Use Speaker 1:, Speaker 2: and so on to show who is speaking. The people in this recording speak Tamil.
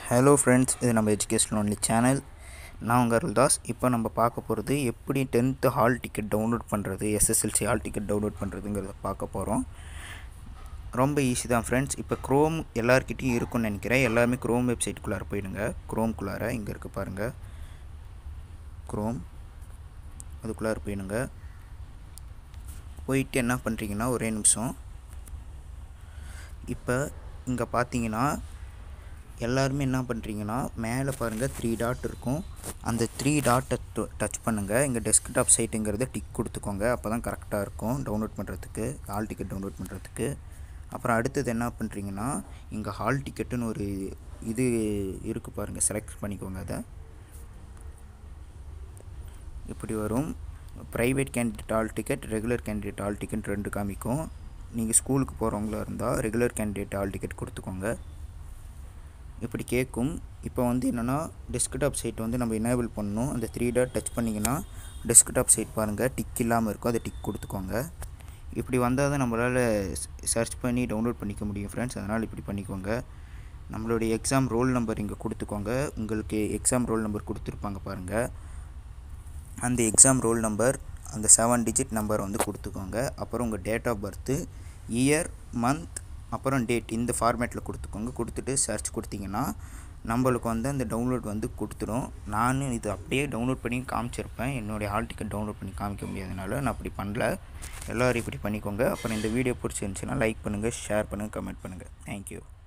Speaker 1: ஹலோ ஃப்ரெண்ட்ஸ் இது நம்ம எஜுகேஷன் ஒன்லி சேனல் நான் உங்கள் அருள்தாஸ் இப்போ நம்ம பார்க்க போகிறது எப்படி டென்த்து ஹால் டிக்கெட் டவுன்லோட் பண்ணுறது எஸ்எஸ்எல்சி ஹால் டிக்கெட் டவுன்லோட் பண்ணுறதுங்கிறத பார்க்க போகிறோம் ரொம்ப ஈஸி தான் ஃப்ரெண்ட்ஸ் இப்போ க்ரோம் எல்லாருக்கிட்டையும் இருக்கும்னு நினைக்கிறேன் எல்லாருமே க்ரோம் வெப்சைட்டுக்குள்ளார போயிடுங்க க்ரோம்குள்ளார இங்கே இருக்குது பாருங்கள் க்ரோம் அதுக்குள்ளார போயிடுங்க போயிட்டு என்ன பண்ணுறீங்கன்னா ஒரே நிமிஷம் இப்போ இங்கே பார்த்தீங்கன்னா எல்லாருமே என்ன பண்ணுறீங்கன்னா மேலே பாருங்கள் த்ரீ டாட் இருக்கும் அந்த த்ரீ டாட்டை டச் பண்ணுங்கள் இங்கே டெஸ்க்டாப் சைட்டுங்கிறத டிக் கொடுத்துக்கோங்க அப்போ தான் கரெக்டாக இருக்கும் டவுன்லோட் பண்ணுறதுக்கு ஹால் டிக்கெட் டவுன்லோட் பண்ணுறதுக்கு அப்புறம் அடுத்தது என்ன பண்ணுறீங்கன்னா இங்கே ஹால் டிக்கெட்டுன்னு ஒரு இது இருக்குது பாருங்கள் செலக்ட் பண்ணிக்கோங்க அதை இப்படி வரும் private candidate hall ticket regular candidate hall ticket ரெண்டு காமிக்கும் நீங்கள் ஸ்கூலுக்கு போகிறவங்களா இருந்தால் ரெகுலர் கேண்டிடேட் ஆல் டிக்கெட் கொடுத்துக்கோங்க இப்படி கேட்கும் இப்போ வந்து என்னென்னா டெஸ்க்டாப் சைட் வந்து நம்ம எனேபிள் பண்ணணும் அந்த த்ரீ டாட் டச் பண்ணிங்கன்னா டெஸ்க்டாப் சைட் பாருங்கள் டிக் இல்லாமல் இருக்கும் அதை டிக் கொடுத்துக்கோங்க இப்படி வந்தால் தான் நம்மளால் சர்ச் பண்ணி டவுன்லோட் பண்ணிக்க முடியும் ஃப்ரெண்ட்ஸ் அதனால் இப்படி பண்ணிக்கோங்க நம்மளுடைய எக்ஸாம் ரோல் நம்பர் இங்கே கொடுத்துக்கோங்க உங்களுக்கு எக்ஸாம் ரோல் நம்பர் கொடுத்துருப்பாங்க பாருங்கள் அந்த எக்ஸாம் ரோல் நம்பர் அந்த செவன் டிஜிட் நம்பர் வந்து கொடுத்துக்கோங்க அப்புறம் உங்கள் date of birth year month அப்புறம் டேட் இந்த ஃபார்மேட்டில் கொடுத்துக்கோங்க கொடுத்துட்டு சர்ச் கொடுத்தீங்கன்னா நம்மளுக்கு வந்து அந்த டவுன்லோட் வந்து கொடுத்துடும் நான் இது அப்படியே டவுன்லோட் பண்ணி காமிச்சிருப்பேன் என்னுடைய ஹால் டிக்கெட் டவுன்லோட் பண்ணி காமிக்க முடியாதனால நான் அப்படி பண்ணல எல்லோரும் இப்படி பண்ணிக்கோங்க அப்புறம் இந்த வீடியோ பிடிச்சிருந்துச்சின்னா லைக் பண்ணுங்கள் ஷேர் பண்ணுங்கள் கமெண்ட் பண்ணுங்கள் தேங்க்யூ